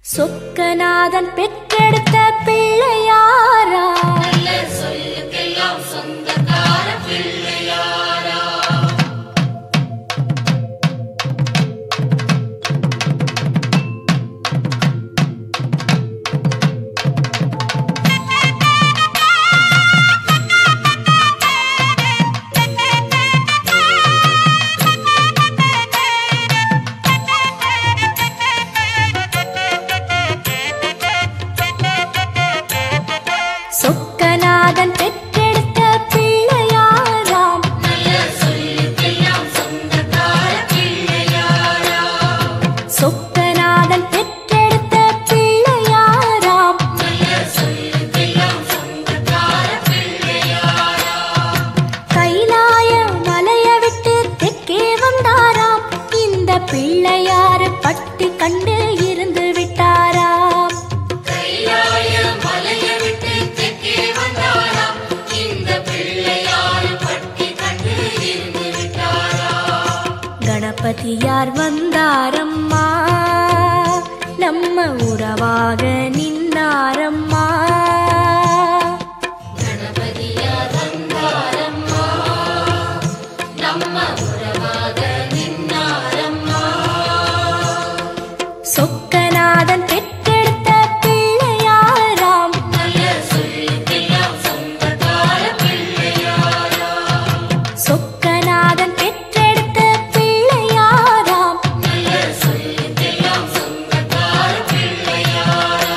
சொக்கநாதன் பெற்றெடுத்த பிள்ளையாரா சொல்லுக்கெல்லாம் சொந்தக்கார பிள்ளையாரா சொக்கநாதன் பெற்றெடுத்த பிள்ளையாராம் நல்ல சொல்லுக்கெல்லாம் சொந்தக்கார பிள்ளையாரா சொக்கநாதன் பெற்றெடுத்த பிள்ளையாராம் நல்ல சொல்லுக்கெல்லாம் சொந்தக்கார பிள்ளையாரா கைலாய மலைய விட்டு தெற்கே வந்தாராம் இந்த பிள்ளையாரு பட்டி கண்டு இருந்து விட்டாராம் கைலாய மலையை விட்டு தெற்கே வந்தாராம் இந்த பிள்ளையார் பட்டி கண்டு இருந்து விட்டாரா கணபதியார் வந்தாரம்மா நம்ம உறவாக நின்னாரம்மா கணபதியார் வந்தாரம்மா நம்ம உறவாக நின்னாரம்மா சொக்கநாதன் பெற்றெடுத்த பிள்ளையாராம் நல்ல சொல்லுக்கெல்லாம் சொந்தக்கார பிள்ளையாரா சொக்கநாதன் பெற்றெடுத்த பிள்ளையாராம் நல்ல சொல்லுக்கெல்லாம் சொந்தக்கார பிள்ளையாரா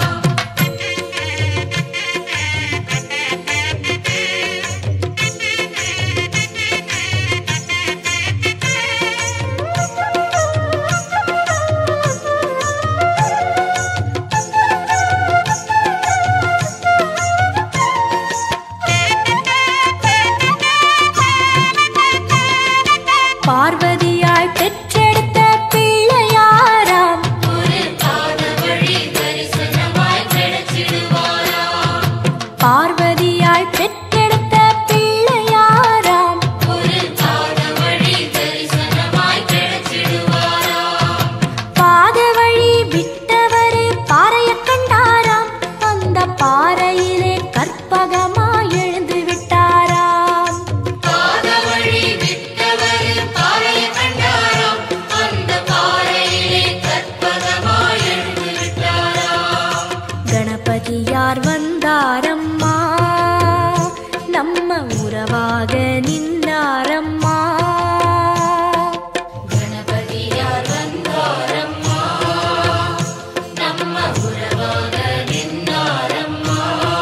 பார்வதியாய் பெற்றெடுத்த பிள்ளையாராம் ஒரு பாத வழி தரிசனமாய் கிடைச்சிடுவாரா பார்வதியாய் பெற்றெடுத்த பிள்ளையாராம் ஒரு பாத வழி தரிசனமாய் கிடைச்சிடுவாரா பாத வழி விட்டவரு பாறைய கண்டாராம் அந்த பாறையிலே கற்பகமாய் எழுந்து விட்டாராம் பாத வழி விட்டவர் பாறையை கண்டாராம் அந்த பாறையிலே கற்பகமாய் எழுந்து விட்டாராம் கணபதியார் வந்தாரம்மா நம்ம உறவாக நின்னாரம்மா கணபதியார் வந்தாரம்மா நம்ம உறவாக நின்னாரம்மா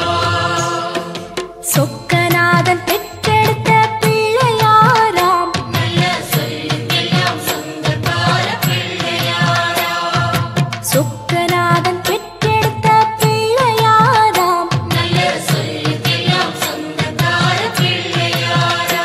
சொக்கநாதன் பெற்றெடுத்த பிள்ளையாராம் நல்ல சொல்லுக்கெல்லாம் சொந்தக்கார பிள்ளையாரா சொக்கநாதன் பெற்றெடுத்த பிள்ளையாராம் நல்ல சொல்லுக்கெல்லாம் சொந்தக்கார பிள்ளையாரா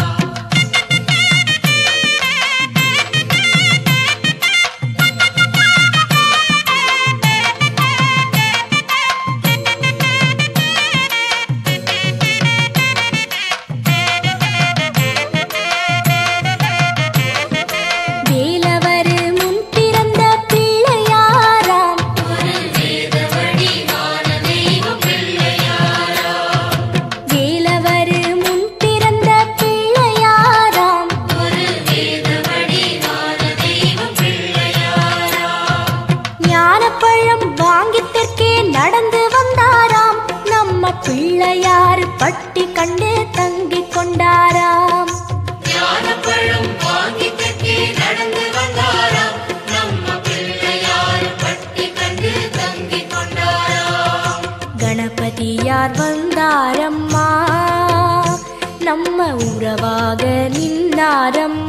வேலவரு முன் பிறந்த பிள்ளையாராம் ஒரு வேத வடிவான தெய்வ பிள்ளையாரா வேலவரு முன் பிறந்த பிள்ளையாராம் ஒரு வேத வடிவான தெய்வ பிள்ளையாரா ஞானப்பழம் வாங்கி தெற்கே நடந்து வந்தாராம் நம்ம பிள்ளையார் பட்டி கண்டு தங்கிக் கொண்டாராம் ஞானப்பழம் வாங்கி தெற்கே நடந்து வந்தாராம் நம்ம பிள்ளையார் பட்டி கண்டு தங்கிக் கொண்டாராம் கணபதியார் வந்தாரம்மா நம்ம உறவாக நின்னாரம்மா